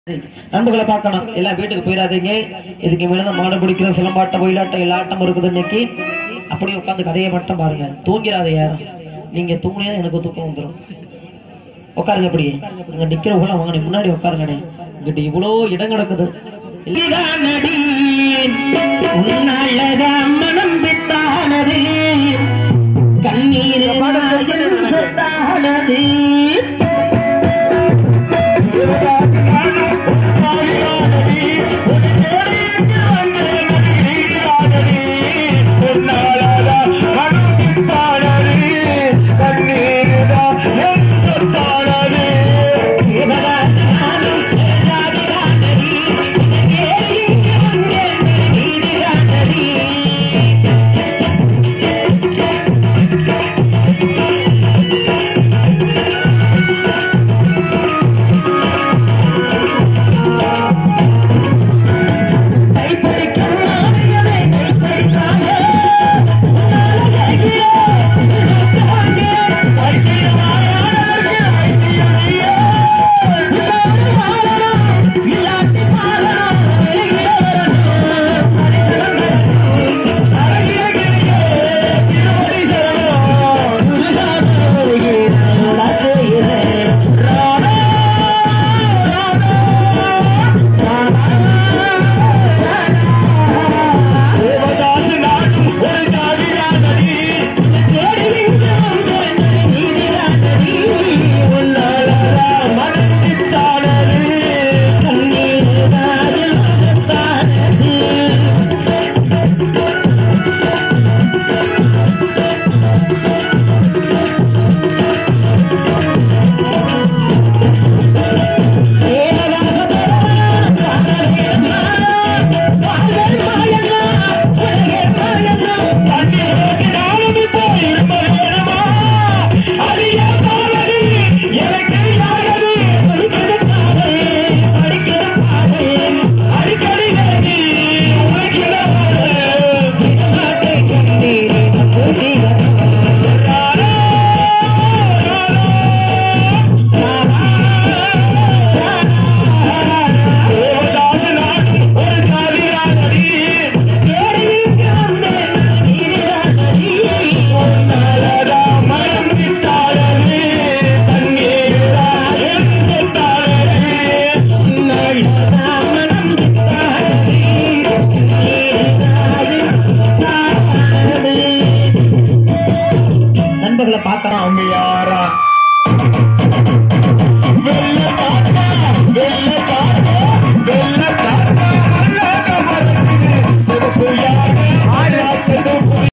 நண்பர்களை பார்க்கணும் எல்லாம் வீட்டுக்கு போயிடாதீங்க இதுக்கு மேலதான் மாடு பிடிக்கிற சிலம்பாட்டம் ஒயிலாட்டம் எல்லா ஆட்டமும் இருக்குது இன்னைக்கு அப்படியே உட்காந்து கதையை மட்டும் பாருங்க தூங்கிறாத யாரும் நீங்க தூங்கினா எனக்கு தூக்கம் வந்துடும் உட்காருங்க இப்படி இங்க நிக்கிறவங்க அவங்க முன்னாடி உட்காருங்கடே இங்கிட்ட இவ்வளோ இடம் கிடக்குது இதானடி, உன்னாலதான் மனம் பித்தானது கண்ணீர் சத்தானது நண்பர்களை பார்க்கலாம்